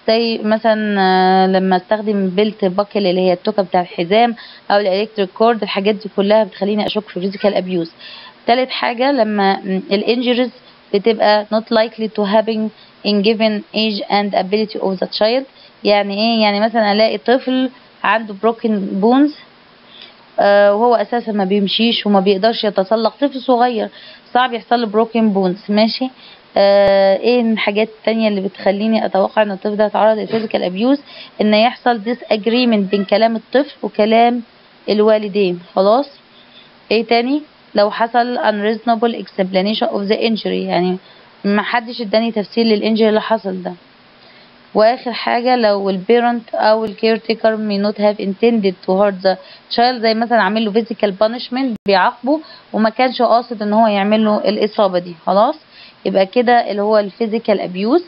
زي مثلا آه، لما استخدم بيلت باكل اللي هي التوكه بتاع الحزام او الالكتريك كورد الحاجات دي كلها بتخليني اشك في فيزيكال ابيوز تالت حاجه لما الانجريز بتبقى not likely to happen in given age and ability of the child يعني ايه يعني مثلا الاقي طفل عنده broken bones آه وهو اساسا ما بيمشيش وما بيقدرش يتسلق طفل صغير صعب يحصل له بروكن بونز ماشي آه ايه الحاجات التانية اللي بتخليني اتوقع ان الطفل ده يتعرض للفيزيكال ابيوز ان يحصل ديس اجريمنت بين كلام الطفل وكلام الوالدين خلاص ايه تاني لو حصل unreasonable explanation of the injury يعني ما حدش اداني تفسير للانجري اللي حصل ده واخر حاجه لو البيرنت او الكير تيكر may not have intended to hurt the child زي مثلا عامل له physical punishment بيعاقبه وما كانش قاصد ان هو يعمل له الاصابه دي خلاص يبقى كده اللي هو الفيزيكال ابيوز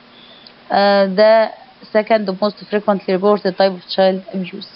ده second most frequently reported type of child abuse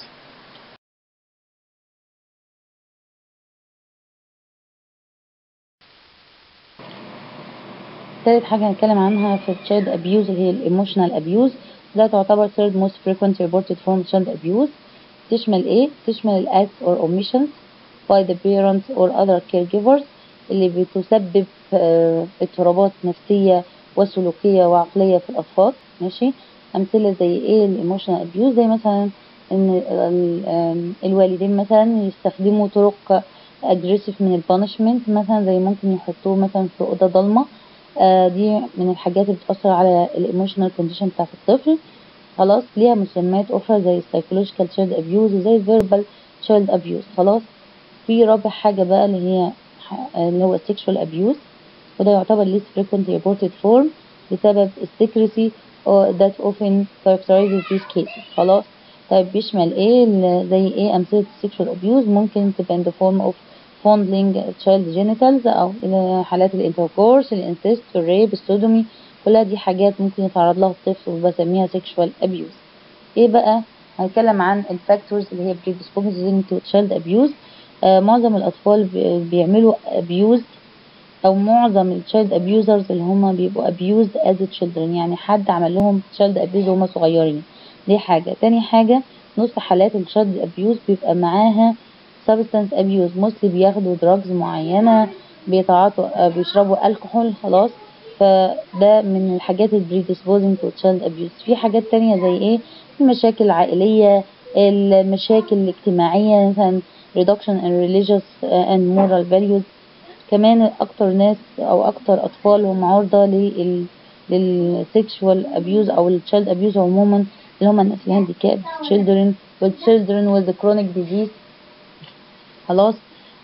تالت حاجة هنتكلم عنها في child abuse اللي هي الايموشنال abuse ده تعتبر third most frequent reported form of child abuse تشمل ايه؟ تشمل ال acts or omissions by the parents or other caregivers اللي بتسبب آه، اضطرابات نفسية وسلوكية وعقلية في الأطفال ماشي أمثلة زي ايه الايموشنال abuse زي مثلا ان ال- آم، الوالدين مثلا يستخدموا طرق aggressive من البانشمنت مثلا زي ممكن يحطوه مثلا في أوضة ضلمة آه، دي من الحاجات اللي بتأثر على الايموشنال كونديشن بتاعت الطفل خلاص ليها مسميات أخرى زي psychological child abuse وزي verbal child abuse خلاص في رابع حاجة بقى اللي هي ح- اللي هو sexual abuse وده يعتبر least frequent reported form بسبب secrecy or that often characterizes these cases خلاص طيب بيشمل ايه ال- زي ايه أمثلة sexual abuse ممكن تبقى in the form of fondling child genitals أو إلى حالات الانتركورس الانسيست الريب السودومي كلها دي حاجات ممكن يتعرض لها الطفل وبسميها sexual abuse ايه بقى هنتكلم عن الفاكتورز اللي هي predisposing to child abuse آه معظم الأطفال بي- بيعملوا abuse أو معظم الchild abusers اللي هما بيبقوا abused as children يعني حد عمل لهم child abuse وهما صغيرين دي حاجة تاني حاجة نص حالات الchild abuse بيبقى معاها substance abuse mostly بياخدوا drugs معينة بيتعاطوا آه، بيشربوا الكحول خلاص فده من الحاجات ال predisposing to child abuse في حاجات تانية زي ايه المشاكل العائلية المشاكل الاجتماعية مثلا reduction in religious and moral values كمان اكتر ناس او اكتر اطفال هم عرضة لل للسيكشوال ابيوز او التشايلد ابيوز عموما اللي هم الناس الهانديكاب children والchildren with chronic disease خلاص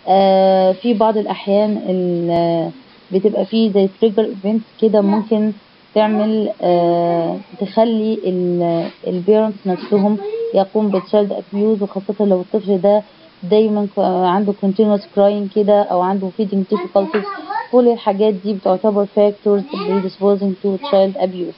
آه في بعض الأحيان ال- بتبقى فيه زي trigger events كده ممكن تعمل آه تخلي البيرنتس نفسهم يقوم بالchild abuse وخاصة لو الطفل ده دايما ك- عنده continuous crying كده أو عنده feeding difficulties كل الحاجات دي بتعتبر factors predisposing to child abuse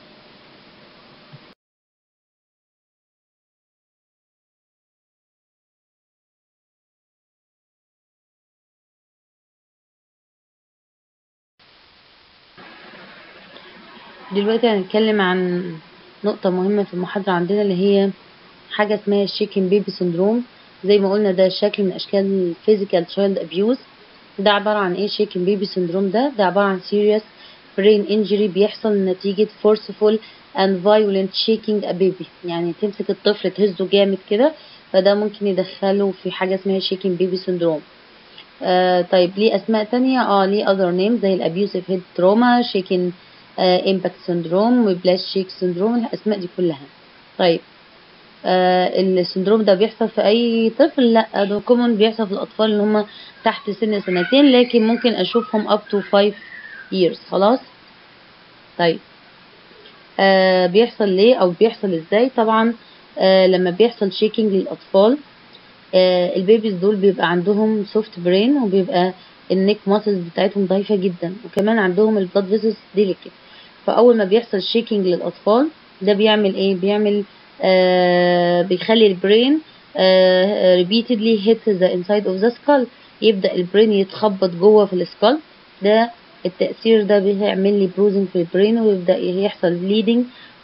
دلوقتي هنتكلم عن نقطة مهمة في المحاضرة عندنا اللي هي حاجة اسمها الشيكن بيبي سندروم زي ما قلنا ده شكل من أشكال الفيزيكال تشايلد أبيوز ده عبارة عن ايه شيكن بيبي سندروم ده ده عبارة عن serious brain injury بيحصل نتيجة forceful and violent shaking a baby يعني تمسك الطفل تهزه جامد كده فده ممكن يدخله في حاجة اسمها شيكن بيبي سندروم آه طيب ليه اسماء تانية اه ليه other names زي الابيوسيف هيد تروما شيكن امباكت سندروم وبلاش شيك سندروم الاسماء دي كلها طيب آه السندروم ده بيحصل في اي طفل لا ده كومن بيحصل في الاطفال اللي هم تحت سن سنتين لكن ممكن اشوفهم up to 5 years خلاص طيب آه بيحصل ليه او بيحصل ازاي طبعا آه لما بيحصل شيكينج للاطفال آه البيبيز دول بيبقى عندهم سوفت برين وبيبقى النيك ماسلز بتاعتهم ضعيفة جدا وكمان عندهم البلاد فيسلز ديليكت فأول ما بيحصل شيكينج للأطفال ده بيعمل ايه بيعمل آه بيخلي البرين آه repeatedly hit the inside of the skull يبدأ البرين يتخبط جوه في السكال ده التأثير ده بيعمل لي بروزنج في البرين ويبدأ يحصل bleeding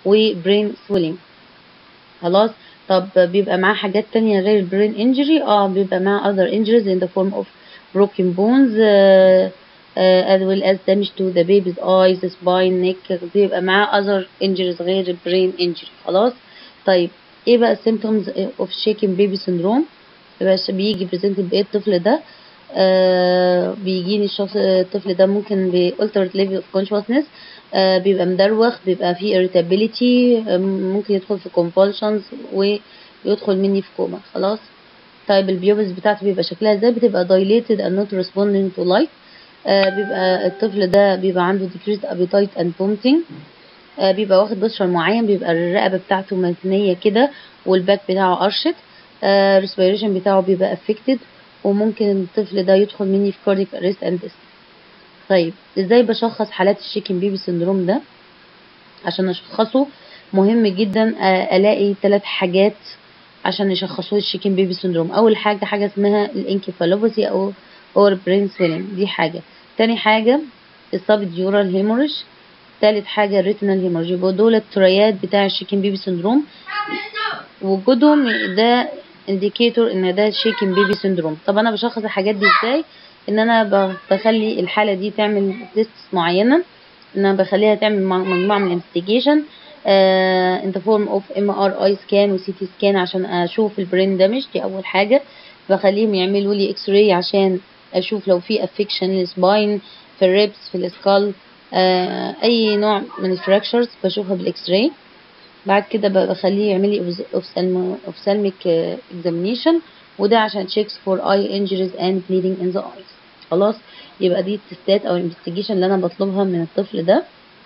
وبرين سويلنج خلاص طب بيبقى معاه حاجات تانية غير البرين انجري اه بيبقى معاه other injuries in the form of broken bones uh, uh, as well as damage to the baby's eyes spine neck بيبقى معاه other injuries غير البرين injury خلاص طيب ايه بقى symptoms of shaken baby syndrome يبقى بيجي presented بايه الطفل ده آه بيجيني الشخص الطفل ده ممكن ب altered level of consciousness آه بيبقى مدروخ بيبقى فيه irritability آه ممكن يدخل في convulsions ويدخل مني في كوما خلاص طيب البيوبس بتاعته بيبقى شكلها ازاي بتبقى dilated and not responding to light آه بيبقى الطفل ده بيبقى عنده decreased appetite and vomiting آه بيبقى واخد بشر معين بيبقى الرقبة بتاعته متنية كده والباك بتاعه قرشت آه respiration بتاعه بيبقى affected وممكن الطفل ده يدخل مني في cardiac arrest and death طيب ازاي بشخص حالات الشيكن بيبي سندروم ده عشان اشخصه مهم جدا الاقي ثلاث حاجات عشان يشخصوا الشيكن بيبي سندروم اول حاجه حاجه اسمها الانكيفالوباثي او اور برين سويلنج دي حاجه تاني حاجه السبديورال هيموريج تالت حاجه الريتينال هيموريج يبقوا دول التريات بتاع الشيكن بيبي سندروم وجودهم ده انديكيتور ان ده شيكن بيبي سندروم طب انا بشخص الحاجات دي ازاي ان انا بخلي الحاله دي تعمل تيست معينه ان انا بخليها تعمل مجموعه من الانفستيجيشن ان ذا فورم اوف ام ار اي سكان وسي تي سكان عشان اشوف البرين دامج دي اول حاجه بخليهم يعملوا لي اكس راي عشان اشوف لو في افكشن للسباين في الريبس في السكال آه اي نوع من الفراكشرز بشوفها بالاكس راي بعد كده بخليه يعمل لي اوفسالميك اكزامينيشن وده عشان تشيكس فور اي انجريز اند بليدنج ان ذا ايز خلاص يبقى دي التستات او الانفستيجيشن اللي انا بطلبها من الطفل ده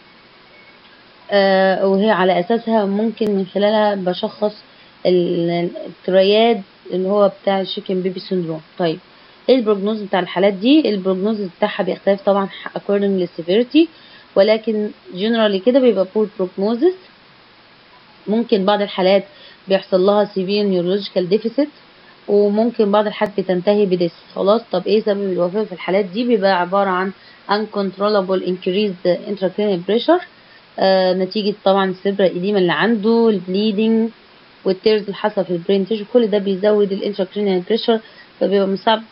آه وهي على اساسها ممكن من خلالها بشخص الترياد اللي هو بتاع الشيكن بيبي سندروم طيب ايه البروجنوز بتاع الحالات دي البروجنوز بتاعها بيختلف طبعا according للسيفيريتي ولكن generally كده بيبقى poor prognosis ممكن بعض الحالات بيحصل لها severe neurological deficit وممكن بعض الحالات بتنتهي بديس خلاص طب ايه سبب الوفاة في الحالات دي بيبقى عبارة عن uncontrollable increased intracranial pressure آه نتيجة طبعا السبرة الإديمة اللي عنده البليدنج والتيرز اللي حصل في البرين تيشو كل ده بيزود الانتراكرينيال بريشر فبيبقى من صعب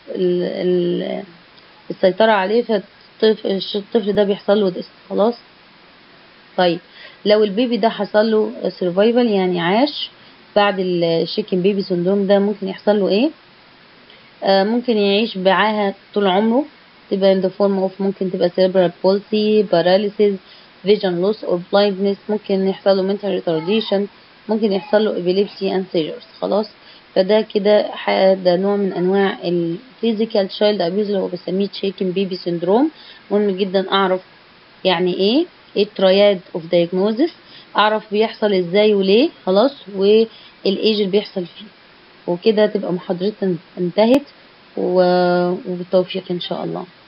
السيطرة عليه فالطفل ده بيحصل له ديس خلاص طيب لو البيبي ده حصل له سرفايفل يعني عاش بعد الشيكن بيبي سندروم ده ممكن يحصل له ايه آه ممكن يعيش معاها طول عمره تبقى in the form of ممكن تبقى cerebral palsy paralysis vision loss or blindness ممكن يحصل له mental retardation ممكن يحصل له epilepsy and seizures خلاص فده كده ده نوع من انواع ال physical child abuse اللي هو بسميه shaken baby syndrome مهم جدا اعرف يعني ايه ايه الترياد اوف diagnosis اعرف بيحصل ازاي وليه خلاص والايج اللي بيحصل فيه وكده تبقى محاضرتنا انتهت وبالتوفيق ان شاء الله